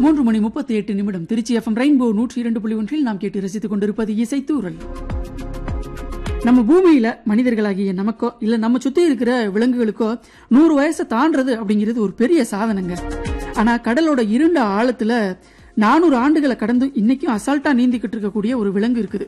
மூன்று மணி முப்பத்தி எட்டு நிமிடம் திருச்சி எஃப்எம் ரெயின்போ நூற்றி இரண்டு புள்ளி ஒன்றில் நாம் கேட்டு ரசித்துக் கொண்டிருப்பது இசைத்தூரல் நம்ம பூமியில மனிதர்களாகிய நமக்கோ இல்ல நம்ம சுத்தி இருக்கிற விலங்குகளுக்கோ நூறு வயசை தாண்டறது அப்படிங்கிறது ஒரு பெரிய சாதனைங்க ஆனா கடலோட இருண்ட ஆழத்துல நானூறு ஆண்டுகளை கடந்து இன்னைக்கும் அசால்ட்டா நீந்திக்கிட்டு இருக்கக்கூடிய ஒரு விலங்கு இருக்குது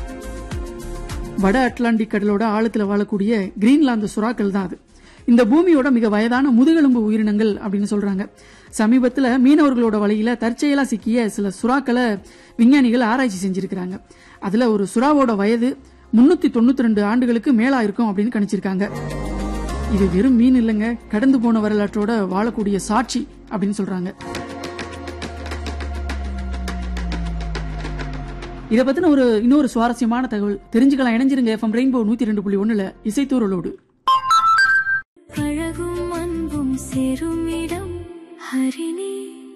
வட அட்லாண்டிக் கடலோட ஆழத்துல வாழக்கூடிய கிரீன்லாந்து சுறாக்கள் தான் அது இந்த பூமியோட மிக வயதான முதுகெலும்பு உயிரினங்கள் அப்படின்னு சொல்றாங்க சமீபத்துல மீனவர்களோட வலையில தற்செயலா சிக்கிய சில சுறாக்களை விஞ்ஞானிகள் ஆராய்ச்சி செஞ்சிருக்கிறாங்க அதுல ஒரு சுறாவோட வயது முன்னூத்தி தொண்ணூத்தி ரெண்டு ஆண்டுகளுக்கு மேலா இருக்கும் அப்படின்னு கணிச்சிருக்காங்க இது வெறும் மீன் இல்லைங்க கடந்து போன வரலாற்றோட வாழக்கூடிய சாட்சி அப்படின்னு சொல்றாங்க இதை பத்தின ஒரு இன்னொரு சுவாரஸ்யமான தகவல் தெரிஞ்சுக்கலாம் இணைஞ்சிருங்க எஃப்எம் ரெயின்போ நூத்தி ரெண்டு புள்ளி ஒண்ணுல இசைத்தூரலோடு அழகும் அன்பும் சேரும் இடம் Harini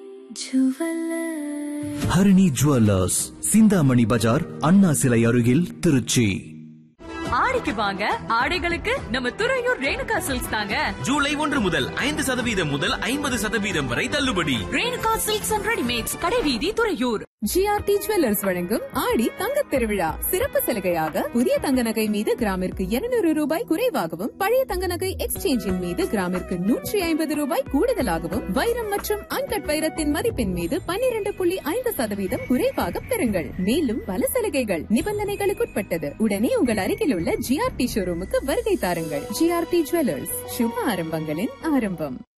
jeweller Harini jewellers Chintamani bazaar Anna சிலை அருகில் திருச்சி ஆடிக்கு வாங்க ஆடைகளுக்கு நம்ம துறையூர் ரேணுகா சில்க்ஸ் தாங்க ஜூலை ஒன்று முதல் ஐந்து சதவீதம் முதல் ஐம்பது சதவீதம் வரை தள்ளுபடி ரேணுகா சில்க்ஸ் அண்ட் ரெடிமேட்ஸ் கடைவீதி துறையூர் ஜிஆர்டி ஜுவல்லர்ஸ் வழங்கும் ஆடி தங்கத் திருவிழா சிறப்பு சலுகையாக புதிய தங்க நகை மீது கிராமிற்கு 200 ரூபாய் குறைவாகவும் பழைய தங்க நகை எக்ஸ்சேஞ்சின் மீது கிராமிற்கு நூற்றி ஐம்பது ரூபாய் கூடுதலாகவும் வைரம் மற்றும் அன்கட் வைரத்தின் மதிப்பின் மீது 12.5% புள்ளி ஐந்து சதவீதம் குறைவாக பெறுங்கள் மேலும் பல சலுகைகள் நிபந்தனைகளுக்குட்பட்டது உடனே உங்கள் அருகில் உள்ள ஜிஆர்டி ஷோரூமுக்கு வருகை தாருங்கள் ஜிஆர்டி ஜுவல்லர்ஸ் சுப ஆரம்பங்களின் ஆரம்பம்